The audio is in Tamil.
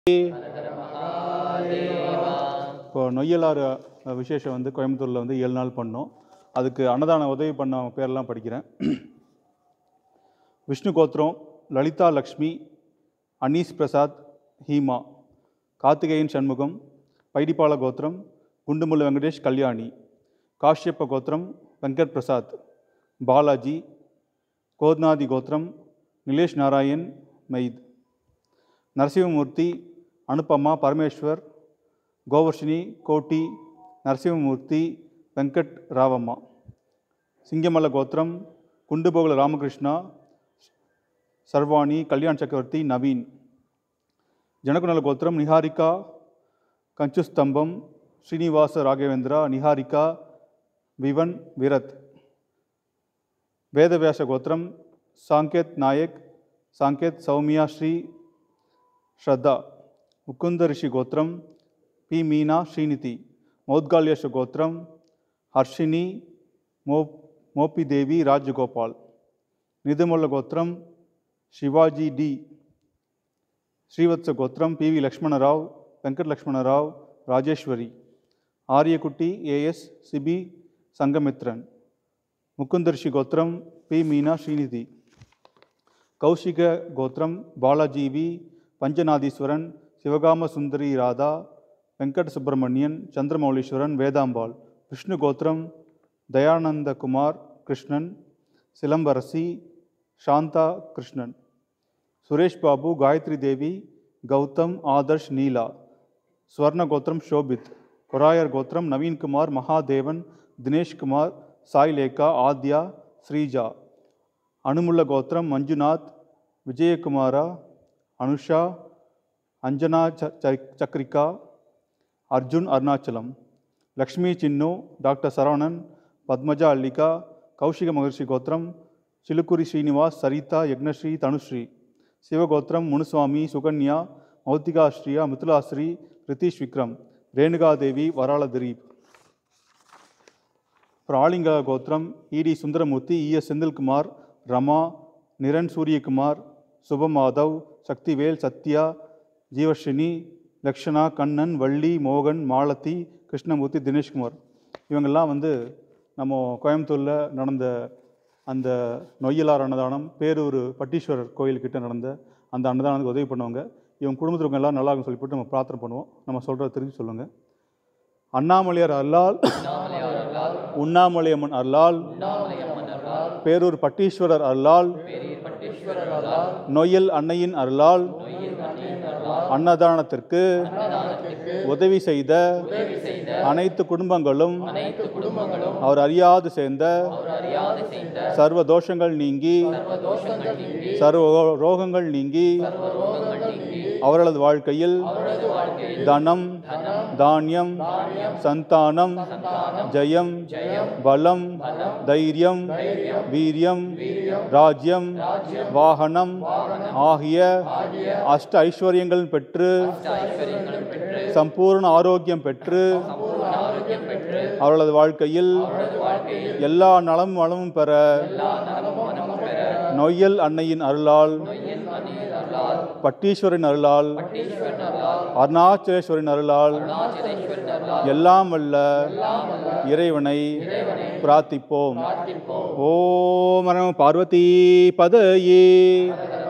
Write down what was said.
இப்போ நொய்யலாறு அஹ், விசேஷம் வந்து கோயம்புத்தூரில் வந்து ஏழு நாள் பண்ணோம் அதுக்கு அன்னதான உதவி பண்ணவங்க பேரெல்லாம் படிக்கிறேன் விஷ்ணு கோத்திரம் லலிதா லக்ஷ்மி அனீஸ் பிரசாத் ஹீமா கார்த்திகேயன் சண்முகம் பைடிப்பாள கோத்திரம் குண்டுமுல்ல வெங்கடேஷ் கல்யாணி காஷ்யப்ப கோத்திரம் வெங்கட் பிரசாத் பாலாஜி கோத்நாதி கோத்திரம் நிலேஷ் நாராயண் மெய்த் நரசிம்மூர்த்தி அனுபமா பரமேஸ்வர் கோவர்ஷினி கோட்டி நரசிம்மூர்த்தி வெங்கட் ராவம்மா சிங்கமல்ல கோத்திரம் குண்டுபோகல ராமகிருஷ்ணா சர்வாணி கல்யாண் சக்கரவர்த்தி நவீன் ஜனகுநல கோத்திரம் நிஹாரிகா கஞ்சுஸ்தம்பம் ஸ்ரீனிவாச ராகவேந்திரா நிஹாரிகா விவன் விரத் வேதவியாச கோத்திரம் சாங்கேத் நாயக் சாங்கேத் சௌமியா ஸ்ரீ ஸ்ரத்தா முகுந்த ரிஷி கோத்திரம் பி மீனா ஸ்ரீநிதி மௌத்கால்யஷ கோத்திரம் ஹர்ஷினி மோ மோபி தேவி ராஜகோபால் நிதுமுல்ல கோத்திரம் சிவாஜி டி ஸ்ரீவத்ச கோத்திரம் P V Lakshmanarao Venkat Lakshmanarao Rajeswari Ariyakutti AS Sibi Sangamithran Mukundarshi கோத்திரம் பி மீனா ஸ்ரீநிதி கௌஷிக கோத்திரம் பாலாஜி வி பஞ்சநாதீஸ்வரன் சிவகாம சுந்தரி ராதா வெங்கட சுப்பிரமணியன் சந்திரமௌலீஸ்வரன் வேதாம்பாள் விஷ்ணு கோத்திரம் தயானந்த குமார் கிருஷ்ணன் சிலம்பரசி சாந்தா கிருஷ்ணன் சுரேஷ் பாபு காயத்ரி தேவி கௌதம் ஆதர்ஷ் நீலா ஸ்வர்ண கோத்திரம் ஷோபித் கொராயர் கோத்திரம் நவீன்குமார் மகாதேவன் தினேஷ்குமார் சாய்லேகா ஆத்யா ஸ்ரீஜா அனுமுல்ல கோத்திரம் மஞ்சுநாத் விஜயகுமாரா அனுஷா அஞ்சனா ச- ச- சக்ரிகா அர்ஜுன் அருணாச்சலம் லக்ஷ்மி சின்னு டாக்டர் சரவணன் பத்மஜா அல்லிகா கௌஷிக மகர்ஷி கோத்திரம் சிலுக்குரி ஸ்ரீனிவாஸ் சரிதா யக்னஸ்ரீ தனுஸ்ரீ சிவகோத்திரம் முனுசுவாமி சுகன்யா மௌத்திகாஸ்ரீயா மிதுலாஸ்ரீ ரிதீஷ் விக்ரம் ரேணுகாதேவி வராள திலீப் அப்புறம் ஆலிங்க கோத்திரம் இடி சுந்தரமூர்த்தி இஎஸ் செந்தில்குமார் ரமா நிரன் சூரியகுமார் சுபமாதவ் சக்திவேல் சத்யா ஜீவஸ்வினி லக்ஷனா கண்ணன் வள்ளி மோகன் மாலதி கிருஷ்ணமூர்த்தி தினேஷ்குமார் இவங்கெல்லாம் வந்து நம்ம கோயம்புத்தூரில் நடந்த அந்த நொய்யலார் அன்னதானம் பேரூர் பட்டீஸ்வரர் கோயில்கிட்ட நடந்த அந்த அன்னதானத்துக்கு உதவி பண்ணவங்க இவங்க குடும்பத்தில் எல்லாம் நல்லா இருக்குன்னு சொல்லிவிட்டு நம்ம பிரார்த்தனை பண்ணுவோம் நம்ம சொல்கிறத தெரிஞ்சு சொல்லுங்கள் அண்ணாமலையார் அருளால் உண்ணாமலையம்மன் அருளால் பேரூர் பட்டீஸ்வரர் அருளால் நொய்யல் அன்னையின் அருளால் அன்னதானத்திற்கு உதவி செய்த அனைத்து குடும்பங்களும் அவர் அறியாது சேர்ந்த சர்வ தோஷங்கள் நீங்கி சர்வ ரோ- ரோகங்கள் நீங்கி அவர்களது வாழ்க்கையில் தனம் தானியம் சந்தானம் ஜெயம் பலம் தைரியம் வீரியம் ராஜ்யம் வாகனம் ஆகிய அஷ்ட ஐஸ்வர்யங்கள் பெற்று சம்பூர்ண ஆரோக்கியம் பெற்று அவர்களது வாழ்க்கையில் எல்லா நலம் வளமும் பெற நொய்யல் அன்னையின் அருளால் பட்டீஸ்வரின் அருளால் அருணாச்சலேஸ்வரின் அருளால் எல்லாம் வல்ல இறைவனை பிரார்த்திப்போம் ஓம் நம பார்வதி பதயே